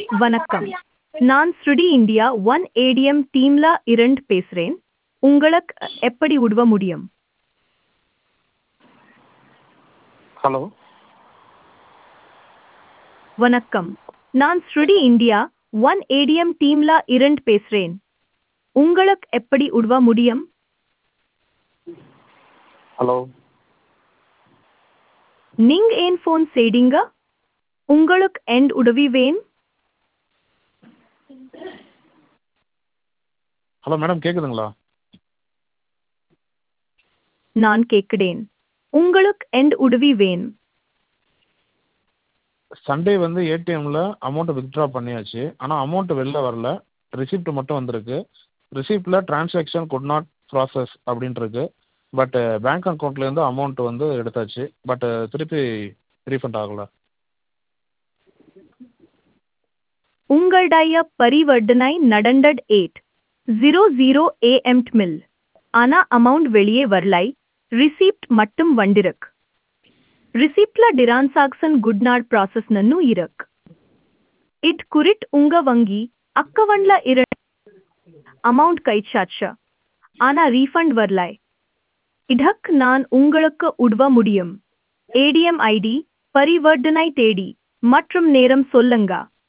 வணக்கம் நான் ஸ்ருடி இந்தியா ஒன் ஏடிஎம் டீம்ல இருந்து பேசுறேன் உங்களுக்கு எப்படி உதவ முடியும் ஹலோ வணக்கம் நான் ஸ்ருடி இந்தியா ஒன் ஏடிஎம் டீம்ல இருந்து பேசுறேன் உங்களுக்கு எப்படி உதவ முடியும் ஹலோ நீங்க ஏன் ஃபோன் செய்தீங்க உங்களுக்கு எண்ட் உதவி வேணும் ஹலோ மேடம் கேட்குதுங்களா நான் கேட்கிறேன் உங்களுக்கு எண்ட் உதவி வேணும் சண்டே வந்து ஏடிஎம்மில் அமௌண்ட்டை வித்ட்ரா பண்ணியாச்சு ஆனால் அமௌண்ட்டு வெளில வரல ரிசிப்ட் மட்டும் வந்திருக்கு ரிசிப்டில் டிரான்சாக்ஷன் குட் நாட் ப்ராசஸ் அப்படின்ட்டுருக்கு பட்டு பேங்க் அக்கௌண்ட்லேருந்து அமௌண்ட் வந்து எடுத்தாச்சு பட்டு திருப்பி ரீஃபண்ட் ஆகலை உங்களுடைய பரிவர்த்தனை நடந்தது எயிட் ஜீரோ ஜீரோ ஏஎம் மில் ஆனா அமௌண்ட் வெளியே வரலை ரிசிப்ட் மட்டும் வந்திருக்கு ரிசிப்ட்ல டிரான்சாக்ஷன் குட் நாட் ப்ராசஸ் நன்னு இருக்கு இட் குறிட் உங்க வங்கி அக்கவன்ல இரு அமௌண்ட் கைச்சாச்சு ஆனா ரீஃபண்ட் வரலை இதற்கு நான் உங்களுக்கு உதவ முடியும் ஏடிஎம் ஐடி பரிவர்த்தனை தேடி மற்றும் நேரம் சொல்லுங்க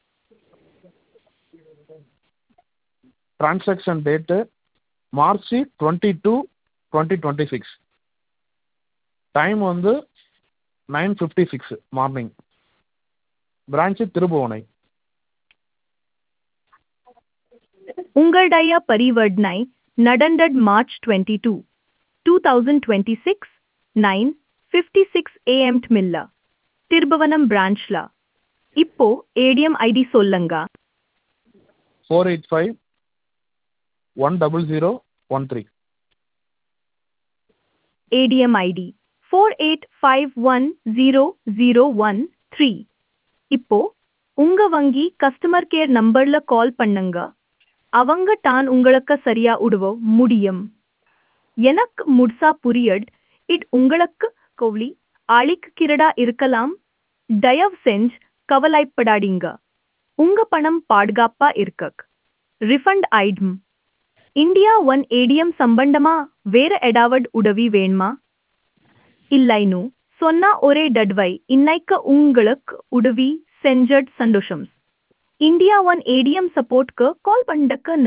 transaction date March twenty two twenty twenty six time வந்து nine fifty six morning branch Thirubuvanai உங்களுடைய பரிவர்த்தனை நடந்தது March twenty two two thousand twenty six nine fifty six AM மில்ல திருபுவனம் பிரான்ச்ல இப்போ ஏடிஎம் ஐடி சொல்லுங்க four eight five one double zero one three ATM ID four eight five one zero zero one three இப்போ உங்க வங்கி customer care நம்பர்ல கால் பண்ணுங்க அவங்க தான் உங்களுக்கு சரியா உதவ முடியும் எனக்கு முழுசா புரியட் இட் உங்களுக்கு கோவலி அழிக்கிறதா இருக்கலாம் தயவு செஞ்சு கவலைப்படாதீங்க உங்க பணம் பாதுகாப்பா இருக்கு ரிஃபண்ட் ஆயிடும் இந்தியா ஒன் ஏடிஎம் சம்பந்தமா வேற ஏதாவது உதவி வேணுமா இல்லைன்னு சொன்னா ஒரே டட்வை இன்னைக்கு உங்களுக்கு உதவி செஞ்சட் சந்தோஷம் இந்தியா ஒன் ஏடிஎம் சப்போர்ட்க்கு கால் பண்ணக்கு